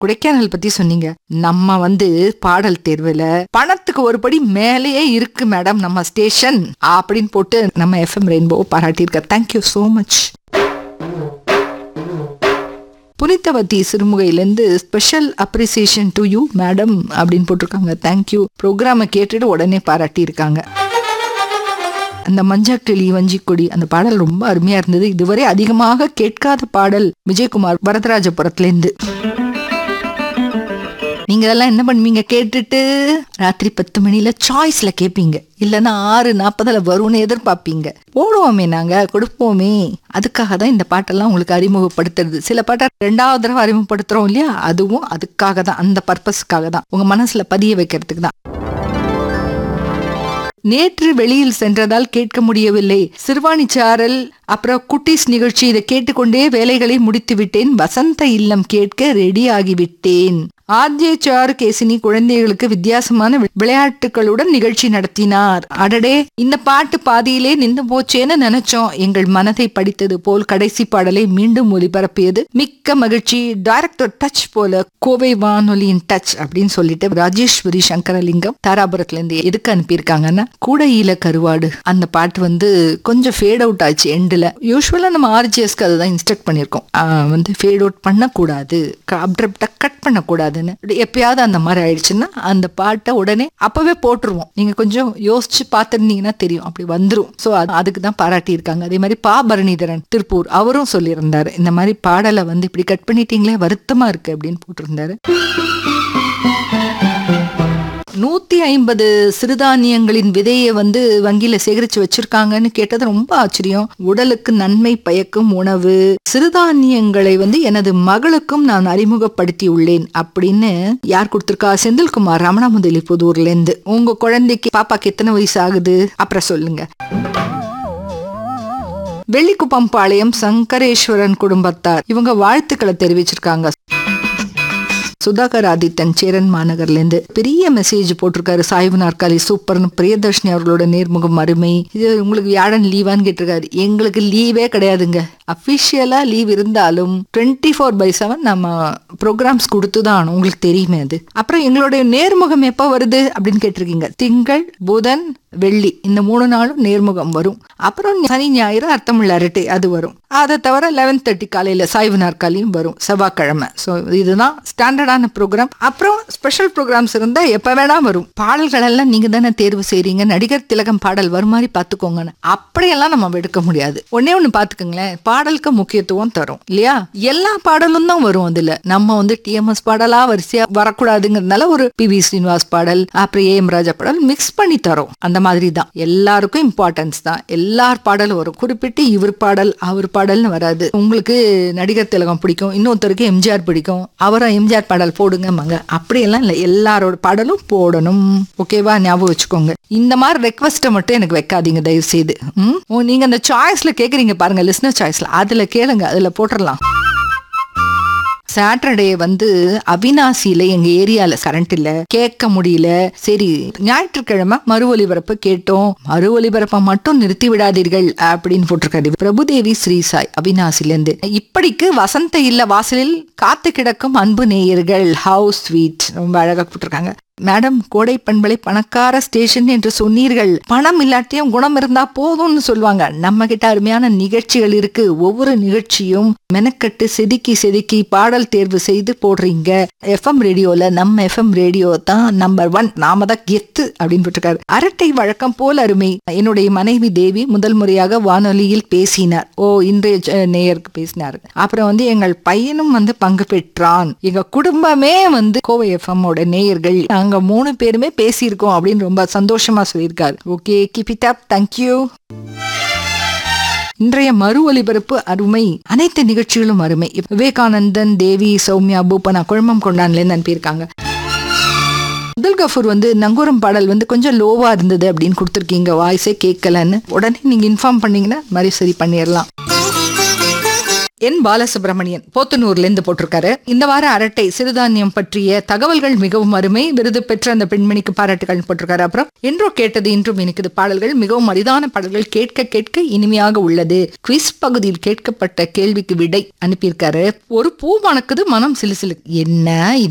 கொடைக்கானல் பத்தி சொன்னீங்க நம்ம வந்து பாடல் தேர்வுல பணத்துக்கு ஒரு படி மேலேயே இருக்கு மேடம் நம்ம ஸ்டேஷன் அப்படின்னு போட்டு நம்ம எஃப்எம் ரெயின்போ பாராட்டியிருக்க தேங்க்யூ so மச் புனிதவதி சிறுமுகையிலேருந்து special appreciation to you madam அப்படின்னு போட்டிருக்காங்க தேங்க்யூ ப்ரோக்ராமை கேட்டுட்டு உடனே பாராட்டியிருக்காங்க அந்த மஞ்சக்கிளி வஞ்சிக்கொடி அந்த பாடல் ரொம்ப அருமையா இருந்தது இதுவரை அதிகமாக கேட்காத பாடல் விஜயகுமார் வரதராஜபுரத்துலேருந்து நீங்க இதெல்லாம் என்ன பண்ணுவீங்க கேட்டுட்டு ராத்திரி பத்து மணில சாய்ஸ்ல கேட்பீங்க இல்லைன்னா ஆறு நாற்பதுல வரும்னு எதிர்பார்ப்பீங்க ஓடுவோமே நாங்க கொடுப்போமே அதுக்காக தான் இந்த பாட்டெல்லாம் உங்களுக்கு அறிமுகப்படுத்துறது சில பாட்டை ரெண்டாவது தடவை அறிமுகப்படுத்துறோம் இல்லையா அதுவும் அதுக்காக தான் அந்த பர்பஸ்க்காக தான் உங்க மனசுல பதிய வைக்கிறதுக்கு தான் நேற்று வெளியில் சென்றதால் கேட்க முடியவில்லை சிறுவாணி சாரல் அப்புறம் குட்டீஸ் நிகழ்ச்சி இதை கேட்டுக்கொண்டே வேலைகளை முடித்து விட்டேன் வசந்த இல்லம் கேட்க ரெடி ஆகிவிட்டேன் ஆர்ஜே சாரு கேசினி குழந்தைகளுக்கு வித்தியாசமான வி- விளையாட்டுகளுடன் நிகழ்ச்சி நடத்தினார் அடடே இந்த பாட்டு பாதியிலே நின்று போச்சேன்னு நினைச்சோம் எங்கள் மனதை படித்தது போல் கடைசி பாடலை மீண்டும் ஒலிபரப்பியது மிக்க மகிழ்ச்சி டைரக்டர் டச் போல கோவை வானொலியின் டச் அப்படின்னு சொல்லிட்டு ராஜேஸ்வரி சங்கரலிங்கம் தாராபுரத்துல இருந்து எதுக்கு அனுப்பியிருக்காங்கன்னா கூடையில கருவாடு அந்த பாட்டு வந்து கொஞ்சம் ஃபேட் அவுட் ஆச்சு எண்டில் யூஸ்வலாக நம்ம ஆர்ஜிஎஸ்க்கு அதுதான் இன்ஸ்ட்ரக்ட் பண்ணியிருக்கோம் ஆஹ் வந்து ஃபேட் அவுட் பண்ணக்கூடாது அப்டப்டாக கட் பண்ணக்கூடாதுன்னு எப்பயாவது அந்த மாதிரி ஆயிடுச்சுன்னா அந்த பாட்டை உடனே அப்பவே போட்டுருவோம் நீங்க கொஞ்சம் யோசிச்சு பார்த்துருந்தீங்கன்னா தெரியும் அப்படி வந்துரும் ஸோ அதுக்கு தான் பாராட்டியிருக்காங்க அதே மாதிரி பா பரணிதரன் திருப்பூர் அவரும் சொல்லியிருந்தாரு இந்த மாதிரி பாடலை வந்து இப்படி கட் பண்ணிட்டீங்களே வருத்தமா இருக்கு அப்படின்னு போட்டிருந்தாரு நூத்தி ஐம்பது சிறுதானியங்களின் விதையை வந்து வங்கியில சேகரிச்சு வச்சிருக்காங்கன்னு கேட்டது ரொம்ப ஆச்சரியம் உடலுக்கு நன்மை பயக்கும் உணவு சிறுதானியங்களை வந்து எனது மகளுக்கும் நான் அறிமுகப்படுத்தி உள்ளேன் அப்படின்னு யார் கொடுத்திருக்கா செந்தில்குமார் ரமணாமுதலி புதூர்ல இருந்து உங்க குழந்தைக்கு பாப்பாக்கு எத்தனை வயசு ஆகுது அப்புறம் சொல்லுங்க வெள்ளிக்குப்பம் பாளையம் சங்கரேஸ்வரன் குடும்பத்தார் இவங்க வாழ்த்துக்களை தெரிவிச்சிருக்காங்க சுதாகர் ஆதித்தன் சேரன் மாநகர்ல இருந்து பெரிய மெசேஜ் போட்டிருக்காரு சாய்வு நாற்காலி சூப்பர்னு பிரியதர்ஷினி அவர்களோட நேர்முகம் அருமை இது உங்களுக்கு வியாழன் லீவான்னு கேட்டிருக்காரு எங்களுக்கு லீவே கிடையாதுங்க அஃபிஷியலா லீவ் இருந்தாலும் டுவெண்ட்டி ஃபோர் பை செவன் நம்ம ப்ரோக்ராம்ஸ் கொடுத்து தான் உங்களுக்கு தெரியுமே அது அப்புறம் எங்களுடைய நேர்முகம் எப்போ வருது அப்படின்னு கேட்டிருக்கீங்க திங்கள் புதன் வெள்ளி இந்த மூணு நாளும் நேர்முகம் வரும் அப்புறம் சனி ஞாயிறு அர்த்தமுள்ள அரட்டை அது வரும் அதை தவிர லெவன் தேர்ட்டி காலையில் சாய்வு நாற்காலியும் வரும் செவ்வாய்க்கிழமை ஸோ இதுதான் ஸ்டாண்டர்டான ப்ரோக்ராம் அப்புறம் ஸ்பெஷல் ப்ரோக்ராம்ஸ் இருந்தால் எப்போ வேணா வரும் பாடல்கள் எல்லாம் நீங்கள் தானே தேர்வு செய்றீங்க நடிகர் திலகம் பாடல் வரும் மாதிரி பார்த்துக்கோங்கன்னு அப்படியெல்லாம் நம்ம எடுக்க முடியாது ஒன்னே ஒன்று பார்த்துக்கோங்களேன் பாடலுக்கு முக்கியத்துவம் தரும் இல்லையா எல்லா பாடலும் தான் வரும் அதில் நம்ம வந்து டிஎம்எஸ் பாடலா வரிசையா வரக்கூடாதுங்கிறதுனால ஒரு பி வி ஸ்ரீனிவாஸ் பாடல் அப்புறம் ஏ எம் ராஜா பாடல் மிக்ஸ் பண்ணி தரோம் அந்த மாதிரி தான் எல்லாருக்கும் இம்பார்ட்டன்ஸ் தான் எல்லார் பாடலும் வரும் குறிப்பிட்டு இவர் பாடல் அவர் பாடல்னு வராது உங்களுக்கு நடிகர் திலகம் பிடிக்கும் இன்னொருத்தருக்கு எம்ஜிஆர் பிடிக்கும் அவரும் எம்ஜிஆர் பாடல் போடுங்கம்பாங்க அப்படியெல்லாம் இல்லை எல்லாரோட பாடலும் போடணும் ஓகேவா ஞாபகம் வச்சுக்கோங்க இந்த மாதிரி ரெக்வஸ்ட்டை மட்டும் எனக்கு வைக்காதீங்க தயவு செய்து ம்? ஓ, நீங்க அந்த சாய்ஸ்ல கேக்குறீங்க பாருங்க லிஸ்னர் சாய்ஸ்ல அதுல கேளுங்க அதுல போட்டுடலாம் சாட்டர்டே வந்து அவினாசியில எங்க ஏரியால கரண்ட் இல்ல கேட்க முடியல சரி ஞாயிற்றுக்கிழமை மறு ஒலிபரப்பு கேட்டோம் மறு ஒலிபரப்பை மட்டும் நிறுத்தி விடாதீர்கள் அப்படின்னு போட்டிருக்காரு பிரபுதேவி ஸ்ரீசாய் அவினாசில இருந்து இப்படிக்கு வசந்த இல்ல வாசலில் காத்து கிடக்கும் அன்பு நேயர்கள் ஹவுஸ் ஸ்வீட் ரொம்ப அழகா போட்டிருக்காங்க மேடம் கோடை பண்பலை பணக்கார ஸ்டேஷன் என்று சொன்னீர்கள் பணம் இல்லாட்டியும் குணம் இருந்தா போதும்னு சொல்லுவாங்க நம்ம கிட்ட அருமையான நிகழ்ச்சிகள் இருக்கு ஒவ்வொரு நிகழ்ச்சியும் மெனக்கட்டு செதுக்கி செதுக்கி பாடல் தேர்வு செய்து போடுறீங்க எஃப்எம் ரேடியோல நம்ம எஃப்எம் ரேடியோ தான் நம்பர் ஒன் நாம தான் கெத்து அப்படின்னு போட்டிருக்காரு அரட்டை வழக்கம் போல் அருமை என்னுடைய மனைவி தேவி முதல் முறையாக வானொலியில் பேசினார் ஓ இன்றைய ஜ- நேயருக்கு பேசினார் அப்புறம் வந்து எங்கள் பையனும் வந்து பங்கு பெற்றான் எங்க குடும்பமே வந்து கோவை எஃப்எம் ஓட நேயர்கள் நாங்க மூணு பேருமே பேசியிருக்கோம் அப்படின்னு ரொம்ப சந்தோஷமா சொல்லியிருக்காரு okay keep it up thank you இன்றைய மறு ஒலிபரப்பு அருமை அனைத்து நிகழ்ச்சிகளும் அருமை விவேகானந்தன் தேவி சௌமியா பூப்பனா குழம்பம் கொண்டான்லேருந்து அனுப்பியிருக்காங்க அப்துல் கஃபூர் வந்து நங்கூரம் பாடல் வந்து கொஞ்சம் லோவா இருந்தது அப்படின்னு கொடுத்துருக்கீங்க வாய்ஸே கேட்கலன்னு உடனே நீங்க இன்ஃபார்ம் பண்ணீங்கன்னா இது மாதிரி சரி பண்ணிடலாம் என் பாலசுப்ரமணியன் போத்தனூர்ல இருந்து போட்டிருக்காரு இந்த வார அரட்டை சிறுதானியம் பற்றிய தகவல்கள் மிகவும் அருமை விருது பெற்ற அந்த பெண்மணிக்கு பாராட்டுகள் போட்டிருக்காரு அப்புறம் என்றோ கேட்டது இன்றும் இனிக்குது பாடல்கள் மிகவும் அரிதான பாடல்கள் கேட்க கேட்க இனிமையாக உள்ளது குவிஸ் பகுதியில் கேட்கப்பட்ட கேள்விக்கு விடை அனுப்பியிருக்காரு ஒரு பூ மணக்குது மனம் சிலுசிலு என்ன